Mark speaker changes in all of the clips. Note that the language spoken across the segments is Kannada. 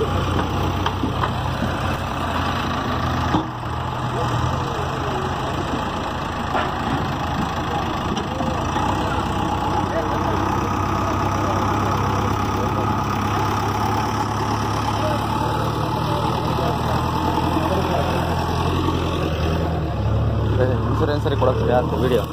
Speaker 1: ಇನ್ಸೂರೆನ್ಸ್ ಸರಿ ಕೊಡಕ್ಕೆ ಯಾರು ವಿಡಿಯೋ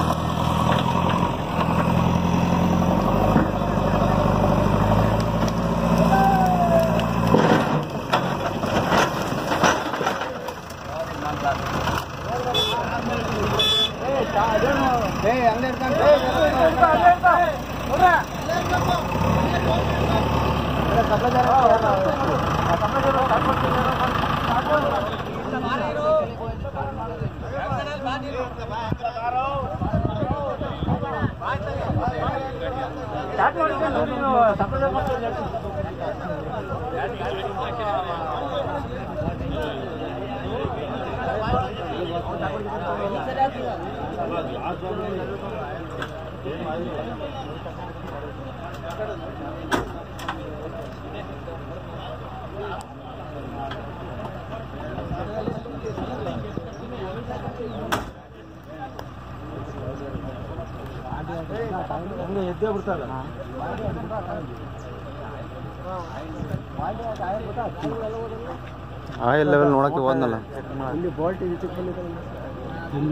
Speaker 2: ಎದ್ದೇ ಬಿಡ್ತಾರ
Speaker 1: ಆಯಿಲ್ ಲೆವೆಲ್ ನೋಡಕ್ಕೆ ಹೋದ್ನಲ್ಲ
Speaker 2: ಇಲ್ಲಿ ಬೋಲ್ಟ್ ಇದು ಚಿಕ್ಕ ಇಲ್ಲಿ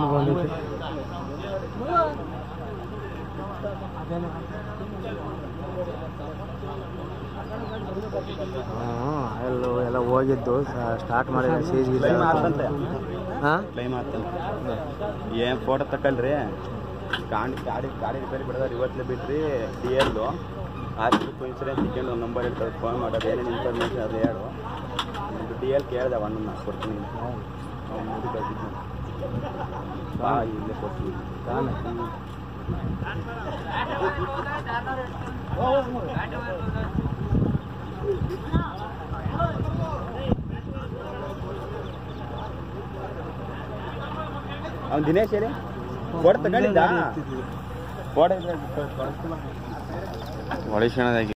Speaker 1: ಆಯಿಲ್ ಎಲ್ಲ ಹೋಗಿದ್ದು ಸ್ಟಾರ್ಟ್ ಮಾಡಿದ ಸೀಜ್
Speaker 3: Claim ಆತಂತೆ.
Speaker 1: ಹಾಂ
Speaker 3: ಕ್ಲೈಮ್ ಆಗ್ತಲ್ಲ ಏನು ಫೋಟೋ ತಕಲ್ರಿ ಗಾಡಿ ಗಾಡಿ ಗಾಡಿ ರಿಪೇರಿ ಬಿಡೋದಾರ ಇವತ್ತಲೇ ಬಿಡ್ರಿ ಡಿ ಎಲ್ಲು ಆರು ರೂಪಾಯಿ ಇನ್ಸೂರೆನ್ಸ್ ಇಟ್ಕೊಂಡು ಒಂದು ನಂಬರ್ ಇರ್ತದೆ ಫೋನ್ ಮಾಡೋದು ಏನೇನು ಇನ್ಫಾರ್ಮೇಷನ್ ಅದು ಹೇಳು ಡಿ ಎಲ್ ಕೇಳಿದೆ ಅಣ್ಣನ ಕೊಡ್ತೀನಿ ಅವ್ನು ಮುಗಿ ಕಳ್ಸಿದ್ನು. ಬಾ ಇಲ್ಲೇ ಕೊಡ್ತೀನಿ ಅವ್ನು ದಿನೇಶ್ ಹೇಳಿ ಫೋಟೋ ತಗೊಂಡಿದ್ದ ಫೋಟೋ ಇದ್ರೆ ಕಳಿಸ್ತೀನಿ
Speaker 1: ಒಳಿಶಣದಾಗಿ